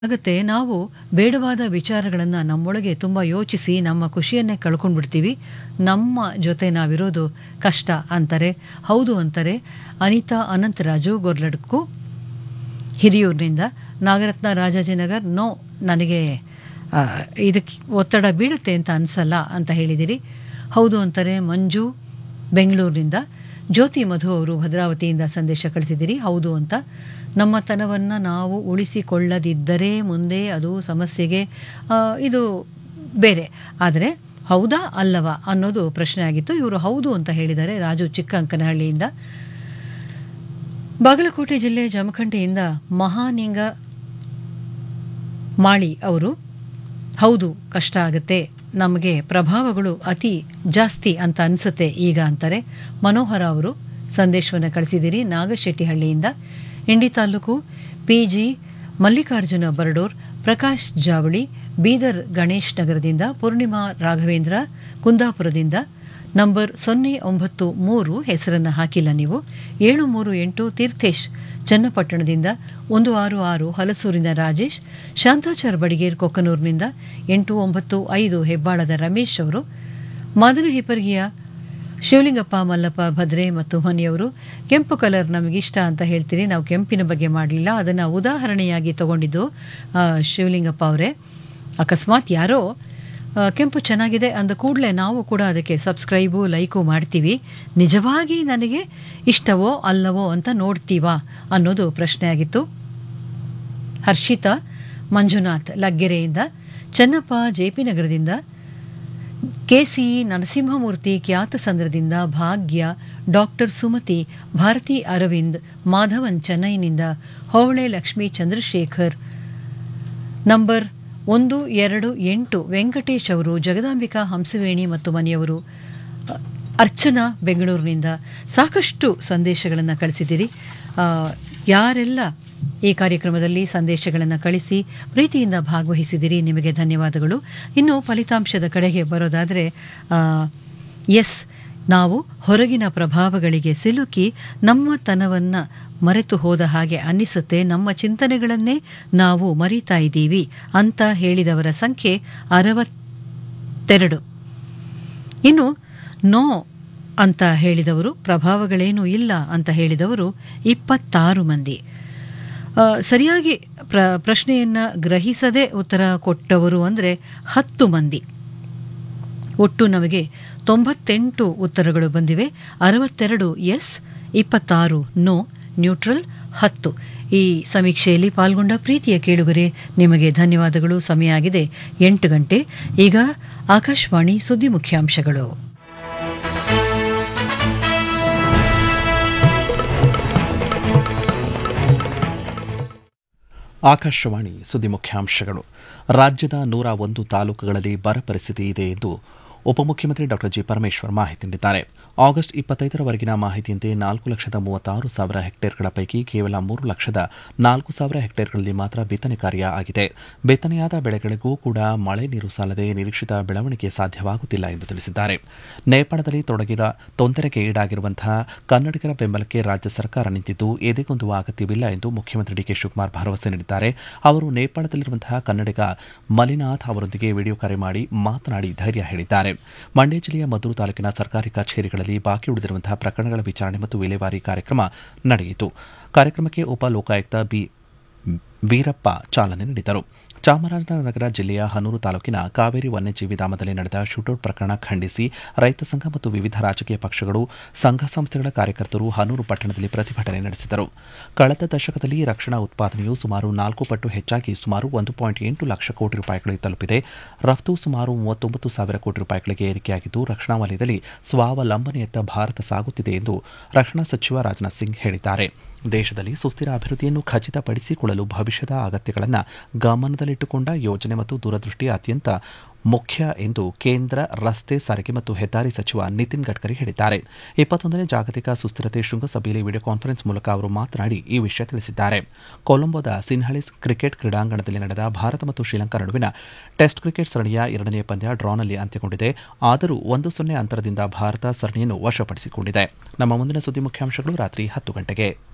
ಆಗತ್ತೆ ನಾವು ಬೇಡವಾದ ವಿಚಾರಗಳನ್ನು ನಮ್ಮೊಳಗೆ ತುಂಬ ಯೋಚಿಸಿ ನಮ್ಮ ಖುಷಿಯನ್ನೇ ಕಳ್ಕೊಂಡ್ಬಿಡ್ತೀವಿ ನಮ್ಮ ಜೊತೆ ನಾವಿರೋದು ಕಷ್ಟ ಅಂತಾರೆ ಹೌದು ಅಂತಾರೆ ಅನಿತಾ ಅನಂತರಾಜು ಗೊರ್ಲಡ್ಕು ಹಿರಿಯೂರಿನಿಂದ ನಾಗರತ್ನ ರಾಜಾಜಿನಗರ್ ನೋ ನನಗೆ ಆ, ಇದಕ್ಕೆ ಒತ್ತಡ ಬೀಳುತ್ತೆ ಅಂತ ಅನಿಸಲ್ಲ ಅಂತ ಹೇಳಿದಿರಿ ಹೌದು ಅಂತಾರೆ ಮಂಜು ಬೆಂಗಳೂರಿನಿಂದ ಜ್ಯೋತಿ ಮಧು ಅವರು ಭದ್ರಾವತಿಯಿಂದ ಸಂದೇಶ ಕಳಿಸಿದಿರಿ ಹೌದು ಅಂತ ನಮ್ಮ ತನವನ್ನು ನಾವು ಉಳಿಸಿಕೊಳ್ಳದಿದ್ದರೆ ಮುಂದೆ ಅದು ಸಮಸ್ಯೆಗೆ ಆ, ಇದು ಬೇರೆ ಆದರೆ ಹೌದಾ ಅಲ್ಲವಾ ಅನ್ನೋದು ಪ್ರಶ್ನೆ ಆಗಿತ್ತು ಇವರು ಹೌದು ಅಂತ ಹೇಳಿದ್ದಾರೆ ರಾಜು ಚಿಕ್ಕಂಕನಹಳ್ಳಿಯಿಂದ ಬಾಗಲಕೋಟೆ ಜಿಲ್ಲೆ ಜಮಖಂಡಿಯಿಂದ ಮಹಾನಿಂಗ ಮಾಳಿ ಅವರು ಹೌದು ಕಷ್ಟ ಆಗುತ್ತೆ ನಮಗೆ ಪ್ರಭಾವಗಳು ಅತಿ ಜಾಸ್ತಿ ಅಂತ ಅನಿಸುತ್ತೆ ಈಗ ಅಂತಾರೆ ಮನೋಹರ ಅವರು ಸಂದೇಶವನ್ನು ಕಳಿಸಿದಿರಿ ನಾಗಶೆಟ್ಟಿಹಳ್ಳಿಯಿಂದ ಇಂಡಿ ತಾಲೂಕು ಪಿ ಜಿ ಮಲ್ಲಿಕಾರ್ಜುನ ಬರಡೋರ್ ಪ್ರಕಾಶ್ ಜಾವಳಿ ಬೀದರ್ ಗಣೇಶ್ ನಗರದಿಂದ ಪೂರ್ಣಿಮಾ ರಾಘವೇಂದ್ರ ಕುಂದಾಪುರದಿಂದ ನಂಬರ್ ಸೊನ್ನೆ ಒಂಬತ್ತು ಮೂರು ಹೆಸರನ್ನು ಹಾಕಿಲ್ಲ ನೀವು ಏಳು ಮೂರು ಎಂಟು ತೀರ್ಥೇಶ್ ಚನ್ನಪಟ್ಟಣದಿಂದ ಒಂದು ಆರು ಆರು ಹಲಸೂರಿನ ರಾಜೇಶ್ ಶಾಂತಾಚಾರ್ ಬಡಿಗೇರ್ ಕೊಕ್ಕನೂರಿನಿಂದ ಎಂಟು ಒಂಬತ್ತು ಐದು ಹೆಬ್ಬಾಳದ ರಮೇಶ್ ಅವರು ಮಾದನ ಹಿಪ್ಪರ್ಗಿಯ ಶಿವಲಿಂಗಪ್ಪ ಮಲ್ಲಪ್ಪ ಭದ್ರೆ ಮತ್ತು ಮನಿಯವರು ಕೆಂಪು ಕಲರ್ ನಮಗಿಷ್ಟ ಅಂತ ಹೇಳ್ತೀರಿ ನಾವು ಕೆಂಪಿನ ಬಗ್ಗೆ ಮಾಡಲಿಲ್ಲ ಅದನ್ನು ಉದಾಹರಣೆಯಾಗಿ ತಗೊಂಡಿದ್ದು ಆ, ಶಿವಲಿಂಗಪ್ಪ ಅವರೇ ಅಕಸ್ಮಾತ್ ಯಾರೋ ಆ, ಕೆಂಪು ಚೆನ್ನಾಗಿದೆ ಅಂದ ಕೂಡಲೇ ನಾವು ಕೂಡ ಅದಕ್ಕೆ ಸಬ್ಸ್ಕ್ರೈಬು ಲೈಕು ಮಾಡ್ತೀವಿ ನಿಜವಾಗಿ ನನಗೆ ಇಷ್ಟವೋ ಅಲ್ಲವೋ ಅಂತ ನೋಡ್ತೀವಾ ಅನ್ನೋದು ಪ್ರಶ್ನೆ ಆಗಿತ್ತು ಹರ್ಷಿತಾ ಮಂಜುನಾಥ್ ಲಗ್ಗೆರೆಯಿಂದ ಚೆನ್ನಪ್ಪ ಜೆಪಿ ನಗರದಿಂದ ಕೆಸಿ ನರಸಿಂಹಮೂರ್ತಿ ಖ್ಯಾತಸಂದ್ರದಿಂದ ಭಾಗ್ಯ ಡಾಕ್ಟರ್ ಸುಮತಿ ಭಾರತಿ ಅರವಿಂದ್ ಮಾಧವನ್ ಚೆನ್ನೈನಿಂದ ಹೊವಳೆ ಲಕ್ಷ್ಮೀ ಚಂದ್ರಶೇಖರ್ ನಂಬರ್ ಒಂದು ಎರಡು ಎಂಟು ವೆಂಕಟೇಶ್ ಅವರು ಜಗದಾಂಬಿಕಾ ಹಂಸವೇಣಿ ಮತ್ತು ಮನೆಯವರು ಅ, ಅರ್ಚನಾ ಬೆಂಗಳೂರಿನಿಂದ ಸಾಕಷ್ಟು ಸಂದೇಶಗಳನ್ನು ಕಳಿಸಿದ್ದೀರಿ ಆ, ಯಾರೆಲ್ಲ ಈ ಕಾರ್ಯಕ್ರಮದಲ್ಲಿ ಸಂದೇಶಗಳನ್ನು ಕಳಿಸಿ ಪ್ರೀತಿಯಿಂದ ಭಾಗವಹಿಸಿದಿರಿ ನಿಮಗೆ ಧನ್ಯವಾದಗಳು ಇನ್ನು ಫಲಿತಾಂಶದ ಕಡೆಗೆ ಬರೋದಾದರೆ ಎಸ್ ನಾವು ಹೊರಗಿನ ಪ್ರಭಾವಗಳಿಗೆ ಸಿಲುಕಿ ನಮ್ಮ ತನವನ್ನು ಮರೆತು ಹೋದ ಹಾಗೆ ಅನ್ನಿಸುತ್ತೆ ನಮ್ಮ ಚಿಂತನೆಗಳನ್ನೇ ನಾವು ಮರೀತಾ ಇದ್ದೀವಿ ಅಂತ ಹೇಳಿದವರ ಸಂಖ್ಯೆ ಅರವತ್ತೆರಡು ಇನ್ನು ನೋ ಅಂತ ಹೇಳಿದವರು ಪ್ರಭಾವಗಳೇನೂ ಇಲ್ಲ ಅಂತ ಹೇಳಿದವರು ಇಪ್ಪತ್ತಾರು ಮಂದಿ ಆ, ಸರಿಯಾಗಿ ಪ್ರ ಪ್ರಶ್ನೆಯನ್ನು ಗ್ರಹಿಸದೆ ಉತ್ತರ ಕೊಟ್ಟವರು ಅಂದರೆ ಹತ್ತು ಮಂದಿ ಒಟ್ಟು ನಮಗೆ ತೊಂಬತ್ತೆಂಟು ಉತ್ತರಗಳು ಬಂದಿವೆ ಅರವತ್ತೆರಡು ಎಸ್ ಇಪ್ಪತ್ತಾರು ನೋ ನ್ಯೂಟ್ರಲ್ ಹತ್ತು ಈ ಸಮೀಕ್ಷೆಯಲ್ಲಿ ಪಾಲ್ಗೊಂಡ ಪ್ರೀತಿಯ ಕೇಳುಗರೆ ನಿಮಗೆ ಧನ್ಯವಾದಗಳು ಸಮಯ ಆಗಿದೆ ಎಂಟು ಗಂಟೆ ಈಗ ಆಕಾಶವಾಣಿ ಸುದ್ದಿ ಮುಖ್ಯಾಂಶಗಳು ಆಕಾಶವಾಣಿ ಸುದ್ದಿ ಮುಖ್ಯಾಂಶಗಳು ರಾಜ್ಯದ ನೂರ ಒಂದು ತಾಲೂಕುಗಳಲ್ಲಿ ಬರ ಪರಿಸ್ಥಿತಿ ಇದೆ ಎಂದು ಉಪಮುಖ್ಯಮಂತ್ರಿ ಡಾ ಜಿ ಪರಮೇಶ್ವರ್ ಮಾಹಿತಿ ನೀಡಿದ್ದಾರೆ ಆಗಸ್ಟ್ ಇಪ್ಪತ್ತೈದರವರೆಗಿನ ಮಾಹಿತಿಯಂತೆ ನಾಲ್ಕು ಲಕ್ಷದ ಮೂವತ್ತಾರು ಸಾವಿರ ಹೆಕ್ಟೇರ್ಗಳ ಪೈಕಿ ಕೇವಲ ಮೂರು ಲಕ್ಷದ ನಾಲ್ಕು ಸಾವಿರ ಹೆಕ್ಟೇರ್ಗಳಲ್ಲಿ ಮಾತ್ರ ಬಿತ್ತನೆ ಕಾರ್ಯ ಆಗಿದೆ ಬಿತ್ತನೆಯಾದ ಬೆಳೆಗಳಿಗೂ ಕೂಡ ಮಳೆ ನೀರು ಸಾಲದೆ ನಿರೀಕ್ಷಿತ ಬೆಳವಣಿಗೆ ಸಾಧ್ಯವಾಗುತ್ತಿಲ್ಲ ಎಂದು ತಿಳಿಸಿದ್ದಾರೆ ನೇಪಾಳದಲ್ಲಿ ತೊಡಗಿದ ತೊಂದರೆಗೆ ಈಡಾಗಿರುವಂತಹ ಕನ್ನಡಿಗರ ಬೆಂಬಲಕ್ಕೆ ರಾಜ್ಯ ಸರ್ಕಾರ ನಿಂತಿದ್ದು ಎದೆಗುಂದುವ ಅಗತ್ಯವಿಲ್ಲ ಎಂದು ಮುಖ್ಯಮಂತ್ರಿ ಡಿಕೆ ಶಿವಕುಮಾರ್ ಭರವಸೆ ನೀಡಿದ್ದಾರೆ ಅವರು ನೇಪಾಳದಲ್ಲಿರುವಂತಹ ಕನ್ನಡಿಗ ಮಲಿನಾಥ್ ಅವರೊಂದಿಗೆ ವಿಡಿಯೋ ಕರೆ ಮಾಡಿ ಮಾತನಾಡಿ ಧೈರ್ಯ ಹೇಳಿದ್ದಾರೆ ಮಂಡ್ಯ ಜಿಲ್ಲೆಯ ಮದ್ದೂರು ತಾಲೂಕಿನ ಸರ್ಕಾರಿ ಕಚೇರಿಗಳಲ್ಲಿ ಬಾಕಿ ಉಳಿದಿರುವಂತಹ ಪ್ರಕರಣಗಳ ವಿಚಾರಣೆ ಮತ್ತು ವಿಲೇವಾರಿ ಕಾರ್ಯಕ್ರಮ ನಡೆಯಿತು ಕಾರ್ಯಕ್ರಮಕ್ಕೆ ಉಪ ಲೋಕಾಯುಕ್ತ ಬಿ ವೀರಪ್ಪ ಚಾಲನೆ ನೀಡಿದರು ಚಾಮರಾಜನಗರ ಜಿಲ್ಲೆಯ ಹನೂರು ತಾಲೂಕಿನ ಕಾವೇರಿ ವನ್ಯಜೀವಿ ಧಾಮದಲ್ಲಿ ನಡೆದ ಶೂಟೌಟ್ ಪ್ರಕರಣ ಖಂಡಿಸಿ ರೈತ ಸಂಘ ಮತ್ತು ವಿವಿಧ ರಾಜಕೀಯ ಪಕ್ಷಗಳು ಸಂಘ ಸಂಸ್ಥೆಗಳ ಕಾರ್ಯಕರ್ತರು ಹನೂರು ಪಟ್ಟಣದಲ್ಲಿ ಪ್ರತಿಭಟನೆ ನಡೆಸಿದರು ಕಳೆದ ದಶಕದಲ್ಲಿ ರಕ್ಷಣಾ ಉತ್ಪಾದನೆಯು ಸುಮಾರು ನಾಲ್ಕು ಪಟ್ಟು ಹೆಚ್ಚಾಗಿ ಸುಮಾರು ಒಂದು ಪಾಯಿಂಟ್ ಎಂಟು ಲಕ್ಷ ಕೋಟಿ ರೂಪಾಯಿಗಳಿಗೆ ತಲುಪಿದೆ ರಫ್ತು ಸುಮಾರು ಮೂವತ್ತೊಂಬತ್ತು ಸಾವಿರ ಕೋಟಿ ರೂಪಾಯಿಗಳಿಗೆ ಏರಿಕೆಯಾಗಿದ್ದು ರಕ್ಷಣಾ ವಲಯದಲ್ಲಿ ಸ್ವಾವಲಂಬನೆಯತ್ತ ಭಾರತ ಸಾಗುತ್ತಿದೆ ಎಂದು ರಕ್ಷಣಾ ಸಚಿವ ರಾಜನಾಥ್ ಸಿಂಗ್ ಹೇಳಿದ್ದಾರೆ ದೇಶದಲ್ಲಿ ಸುಸ್ಥಿರ ಅಭಿವೃದ್ಧಿಯನ್ನು ಖಚಿತಪಡಿಸಿಕೊಳ್ಳಲು ಭವಿಷ್ಯದ ಅಗತ್ಯಗಳನ್ನು ಗಮನದಲ್ಲಿಟ್ಟುಕೊಂಡ ಯೋಜನೆ ಮತ್ತು ದೂರದೃಷ್ಟಿ ಅತ್ಯಂತ ಮುಖ್ಯ ಎಂದು ಕೇಂದ್ರ ರಸ್ತೆ ಸಾರಿಗೆ ಮತ್ತು ಹೆದ್ದಾರಿ ಸಚಿವ ನಿತಿನ್ ಗಡ್ಕರಿ ಹೇಳಿದ್ದಾರೆ ಇಪ್ಪತ್ತೊಂದನೇ ಜಾಗತಿಕ ಸುಸ್ಥಿರತೆ ಶೃಂಗಸಭೆಯಲ್ಲಿ ವಿಡಿಯೋ ಕಾನ್ಫರೆನ್ಸ್ ಮೂಲಕ ಅವರು ಮಾತನಾಡಿ ಈ ವಿಷಯ ತಿಳಿಸಿದ್ದಾರೆ ಕೊಲಂಬೋದ ಸಿನ್ಹಳಿಸ್ ಕ್ರಿಕೆಟ್ ಕ್ರೀಡಾಂಗಣದಲ್ಲಿ ನಡೆದ ಭಾರತ ಮತ್ತು ಶ್ರೀಲಂಕಾ ನಡುವಿನ ಟೆಸ್ಟ್ ಕ್ರಿಕೆಟ್ ಸರಣಿಯ ಎರಡನೇ ಪಂದ್ಯ ಡ್ರಾನಲ್ಲಿ ಅಂತ್ಯಗೊಂಡಿದೆ ಆದರೂ ಒಂದು ಸೊನ್ನೆ ಅಂತರದಿಂದ ಭಾರತ ಸರಣಿಯನ್ನು ವಶಪಡಿಸಿಕೊಂಡಿದೆ ನಮ್ಮ ಮುಂದಿನ ಸುದ್ದಿ ಮುಖ್ಯಾಂಶಗಳು ರಾತ್ರಿ ಹತ್ತು ಗಂಟೆಗೆ